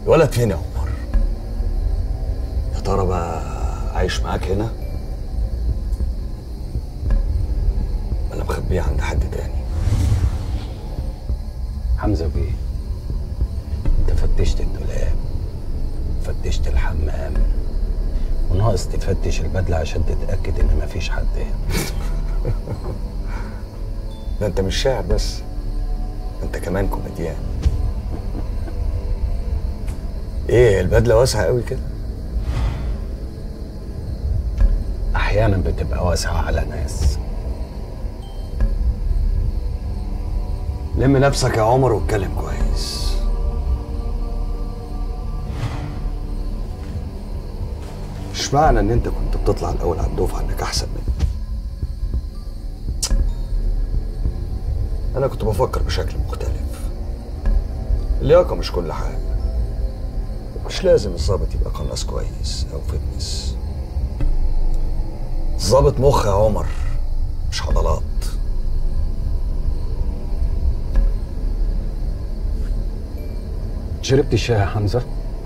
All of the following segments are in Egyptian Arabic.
الولد فين يا عمر يا ترى بقى عايش معاك هنا ولا مخبيه عند حد تاني حمزه بيه انت فتشت الدولاب فتشت الحمام وناقص تفتش البدله عشان تتاكد ان مفيش حد هنا ده انت مش شاعر بس ده انت كمان كوميديان ايه البدله واسعه قوي كده احيانا بتبقى واسعه على ناس لم نفسك يا عمر واتكلم كويس مش معنى ان انت كنت بتطلع الاول على الدفعه انك احسن مني انا كنت بفكر بشكل مختلف اللياقه مش كل حاجه مش لازم الظابط يبقى قناص كويس او فتنس الظابط مخ يا عمر مش عضلات شربت الشاي يا حمزه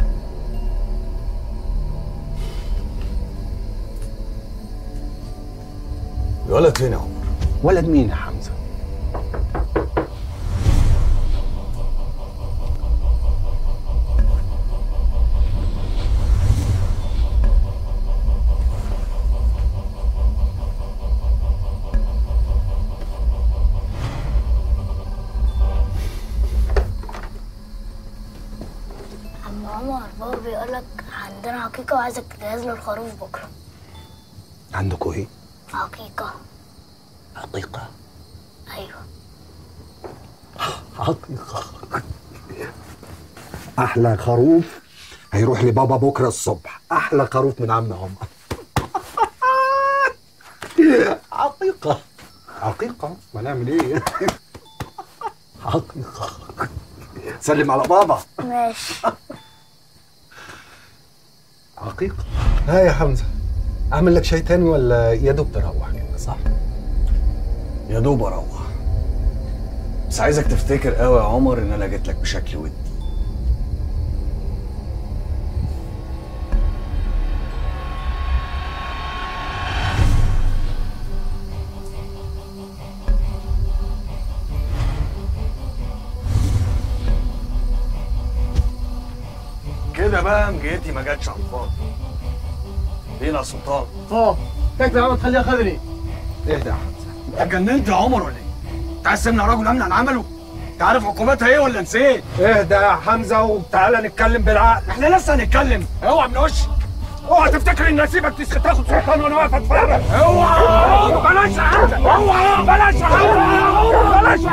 الولد فين يا عمر ولد مين يا حمزه عم عمر بابا بيقولك عندنا حقيقة وعايزك تجهز له الخروف بكرة عندكوا ايه حقيقة حقيقه أيوة حقيقه احلى خروف هيروح لبابا بكره الصبح احلى خروف من عم عمر حقيقه حقيقه ما نعمل ايه حقيقه سلم على بابا ماشي حقيقه ها يا حمزه اعمل لك شاي تاني ولا يا دوب تروح كده صح يا دوب اروح بس عايزك تفتكر قوي يا عمر ان انا جيت لك بشكل ودي كده بقى مجيتي ما جاتش على الفاضي لينا يا سلطان اه تكفي يا عم تخليها خدري اهدى يا حمزه اتجننت يا عمر ولا ايه؟ انت عايز تمنع رجل امن عن عمله؟ انت عارف عقوبتها ايه ولا نسيت؟ اهدى يا حمزه وتعالى نتكلم بالعقل احنا لسه هنتكلم اوعى من وش اوعى تفتكر ان اسيبك تس- تاخد سلطان وانا واقف اتفرج اوعى بلاش يا حمزه اوعى بلاش يا حمزه بلاش